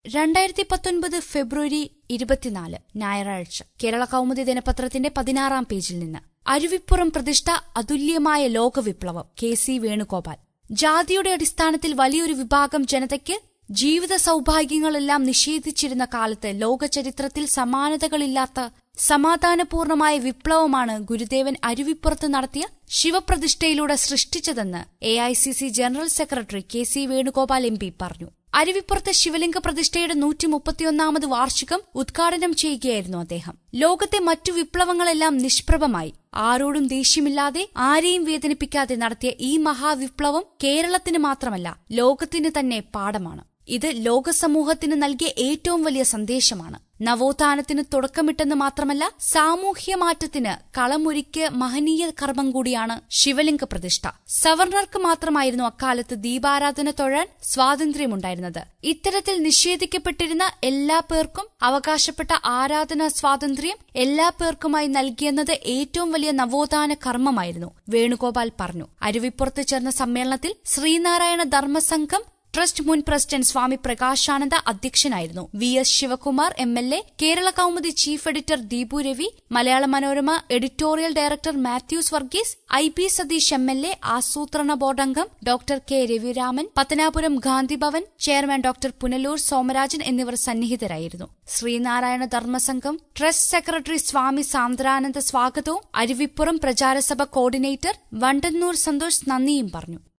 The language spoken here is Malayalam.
രണ്ടായിരത്തി പത്തൊൻപത് ഫെബ്രുവരി ഇരുപത്തിനാല് ഞായറാഴ്ച കേരള കൗമുദി ദിനപത്രത്തിന്റെ പതിനാറാം പേജിൽ നിന്ന് അരുവിപ്പുറം പ്രതിഷ്ഠ അതുല്യമായ ലോകവിപ്ലവം കെ സി വേണുഗോപാൽ ജാതിയുടെ അടിസ്ഥാനത്തിൽ വലിയൊരു വിഭാഗം ജനതയ്ക്ക് ജീവിത സൌഭാഗ്യങ്ങളെല്ലാം നിഷേധിച്ചിരുന്ന കാലത്ത് ലോകചരിത്രത്തിൽ സമാനതകളില്ലാത്ത സമാധാനപൂർണമായ വിപ്ലവമാണ് ഗുരുദേവൻ അരുവിപ്പുറത്ത് നടത്തിയ ശിവപ്രതിഷ്ഠയിലൂടെ സൃഷ്ടിച്ചതെന്ന് A I C C general secretary K C Venugopal M P പറഞ്ഞു അരുവിപ്പുറത്ത് ശിവലിംഗ പ്രതിഷ്ഠയുടെ നൂറ്റി മുപ്പത്തിയൊന്നാമത് വാർഷികം ഉദ്ഘാടനം ചെയ്യുകയായിരുന്നു അദ്ദേഹം ലോകത്തെ മറ്റു വിപ്ലവങ്ങളെല്ലാം നിഷ്പ്രഭമായി ആരോടും ദേഷ്യമില്ലാതെ ആരെയും വേദനിപ്പിക്കാതെ നടത്തിയ ഈ മഹാവിപ്ലവം കേരളത്തിന് മാത്രമല്ല ലോകത്തിന് തന്നെ പാഠമാണ് ഇത് ലോകസമൂഹത്തിന് നൽകിയ ഏറ്റവും വലിയ സന്ദേശമാണ് നവോത്ഥാനത്തിന് തുടക്കമിട്ടെന്ന് മാത്രമല്ല സാമൂഹ്യ മാറ്റത്തിന് കളമൊരുക്കിയ മഹനീയ കർമ്മം കൂടിയാണ് ശിവലിംഗ പ്രതിഷ്ഠ സവർണർക്ക് മാത്രമായിരുന്നു അക്കാലത്ത് ദീപാരാധന തൊഴാൻ സ്വാതന്ത്ര്യമുണ്ടായിരുന്നത് ഇത്തരത്തിൽ നിഷേധിക്കപ്പെട്ടിരുന്ന എല്ലാ പേർക്കും അവകാശപ്പെട്ട ആരാധനാ സ്വാതന്ത്ര്യം എല്ലാ പേർക്കുമായി നൽകിയെന്നത് ഏറ്റവും വലിയ നവോത്ഥാന കർമ്മമായിരുന്നു വേണുഗോപാൽ പറഞ്ഞു അരുവിപ്പുറത്ത് ചേർന്ന സമ്മേളനത്തിൽ ശ്രീനാരായണ ധർമ്മസംഘം ട്രസ്റ്റ് മുൻ പ്രസിഡന്റ് സ്വാമി പ്രകാശാനന്ദ അധ്യക്ഷനായിരുന്നു V S Sivakumar M L A Kerala Kaumudi chief editor Deepu Ravi Malayala Manorama editorial director Mathews Varghese I P Satheesh M L A ആസൂത്രണ ബോർഡ് അംഗം doctor K Raviraman Pathanapuram Gandhibhavan chairman doctor Punalur Somarajan എന്നിവർ സന്നിഹിതരായിരുന്നു ശ്രീനാരായണ ധർമ്മസംഘം ട്രസ്റ്റ് സെക്രട്ടറി സ്വാമി സാന്ദ്രാനന്ദ സ്വാഗതവും അരുവിപ്പുറം പ്രചാരസഭ കോർഡിനേറ്റർ വണ്ടന്നൂർ സന്തോഷ് നന്ദിയും പറഞ്ഞു